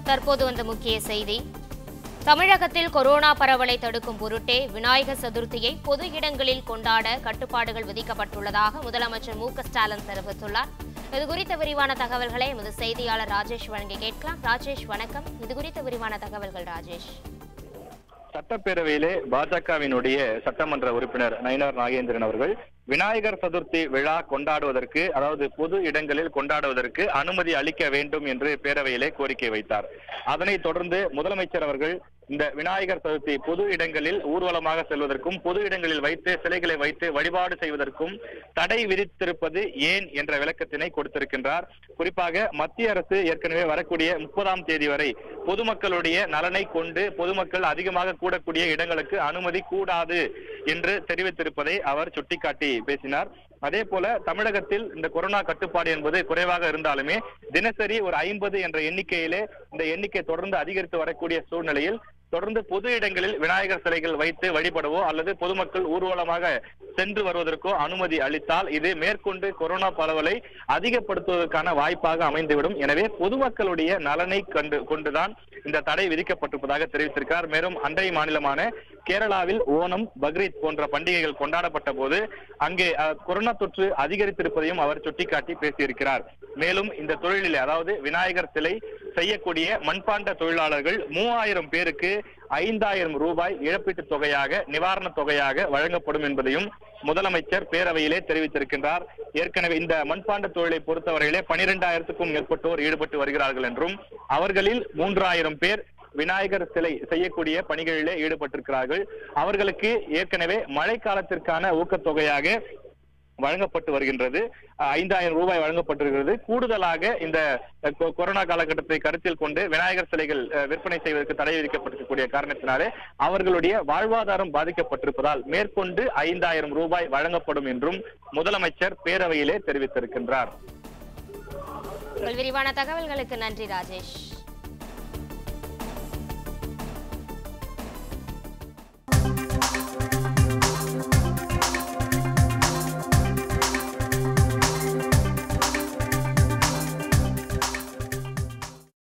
தற்போது வந்த முக்கிய செய்தி தமிழகத்தில் கொரோனா பரவலை தடுக்கும் பொருட்டே விநாயகர் சதுர்த்தியை பொது இடங்களில் கொண்டாட கட்டுப்பாடுகள் விதிக்கப்பட்டுள்ளதாக முதலமைச்சர் மு க ஸ்டாலின் தெரிவித்துள்ளார் இது குறித்த விரிவான தகவல்களை எமது செய்தியாளர் ராஜேஷ் வழங்கி கேட்கலாம் ராஜேஷ் வணக்கம் இது குறித்த விரிவான தகவல்கள் ராஜேஷ் சட்டப்பேரவையிலே பாஜகவினுடைய சட்டமன்ற உறுப்பினர் நயினார் நாகேந்திரன் அவர்கள் விநாயகர் சதுர்த்தி விழா கொண்டாடுவதற்கு அதாவது பொது இடங்களில் கொண்டாடுவதற்கு அனுமதி அளிக்க வேண்டும் என்று பேரவையிலே கோரிக்கை வைத்தார் அதனைத் தொடர்ந்து முதலமைச்சர் அவர்கள் இந்த விநாயகர் சதுர்த்தி பொது இடங்களில் ஊர்வலமாக செல்வதற்கும் பொது இடங்களில் வைத்து சிலைகளை வைத்து வழிபாடு செய்வதற்கும் தடை விதித்திருப்பது ஏன் என்ற விளக்கத்தினை கொடுத்திருக்கின்றார் குறிப்பாக மத்திய அரசு ஏற்கனவே வரக்கூடிய முப்பதாம் தேதி வரை பொதுமக்களுடைய நலனை கொண்டு பொதுமக்கள் அதிகமாக கூடக்கூடிய இடங்களுக்கு அனுமதி கூடாது என்று தெரிவித்திருப்பதை அவர் சுட்டிக்காட்டி பேசினார் அதே போல தமிழகத்தில் இந்த கொரோனா கட்டுப்பாடு என்பது குறைவாக இருந்தாலுமே தினசரி ஒரு ஐம்பது என்ற எண்ணிக்கையிலே இந்த எண்ணிக்கை தொடர்ந்து அதிகரித்து வரக்கூடிய சூழ்நிலையில் தொடர்ந்து பொது இடங்களில் விநாயகர் சிலைகள் வைத்து வழிபடவோ அல்லது பொதுமக்கள் ஊர்வலமாக சென்று வருவதற்கோ அனுமதி அளித்தால் இது மேற்கொண்டு கொரோனா பரவலை அதிகப்படுத்துவதற்கான வாய்ப்பாக அமைந்துவிடும் எனவே பொதுமக்களுடைய நலனை கண்டு கொண்டுதான் இந்த தடை விதிக்கப்பட்டிருப்பதாக தெரிவித்திருக்கிறார் மேலும் அண்டை மாநிலமான கேரளாவில் ஓணம் பக்ரீத் போன்ற பண்டிகைகள் கொண்டாடப்பட்ட போது அங்கே அஹ், கொரோனா தொற்று அதிகரித்திருப்பதையும் அவர் சுட்டிக்காட்டி பேசியிருக்கிறார் மேலும் இந்த தொழிலிலே அதாவது விநாயகர் சிலை செய்யக்கூடிய மண்பாண்ட தொழிலாளர்கள் மூவாயிரம் பேருக்கு ஐந்தாயிரம் ரூபாய் இழப்பீட்டுத் தொகையாக நிவாரணத் தொகையாக வழங்கப்படும் என்பதையும் முதலமைச்சர் பேரவையிலே தெரிவித்திருக்கின்றார் ஏற்கனவே இந்த மண்பாண்ட தொழிலை பொறுத்தவரையிலே பனிரெண்டாயிரத்துக்கும் மேற்பட்டோர் ஈடுபட்டு வருகிறார்கள் என்றும் அவர்களில் மூன்றாயிரம் பேர் விநாயகர் சிலை செய்யக்கூடிய பணிகளிலே ஈடுபட்டிருக்கிறார்கள் அவர்களுக்கு ஏற்கனவே மழைக்காலத்திற்கான ஊக்கத்தொகையாக வழங்கப்பட்டு வருகின்றது அஹ் ஐந்தாயிரம் ரூபாய் வழங்கப்பட்டிருக்கிறது கூடுதலாக இந்த அஹ், கொ- கொரோனா காலகட்டத்தை கருத்தில் கொண்டு விநாயகர் சிலைகள் அஹ், விற்பனை செய்வதற்கு தடை விதிக்கப்பட்டிருக்கக்கூடிய காரணத்தினாலே அவர்களுடைய வாழ்வாதாரம் பாதிக்கப்பட்டிருப்பதால் மேற்கொண்டு ஐந்தாயிரம் ரூபாய் வழங்கப்படும் என்றும் முதலமைச்சர் பேரவையிலே தெரிவித்திருக்கின்றார் உங்கள் விரிவான தகவல்களுக்கு நன்றி ராஜேஷ்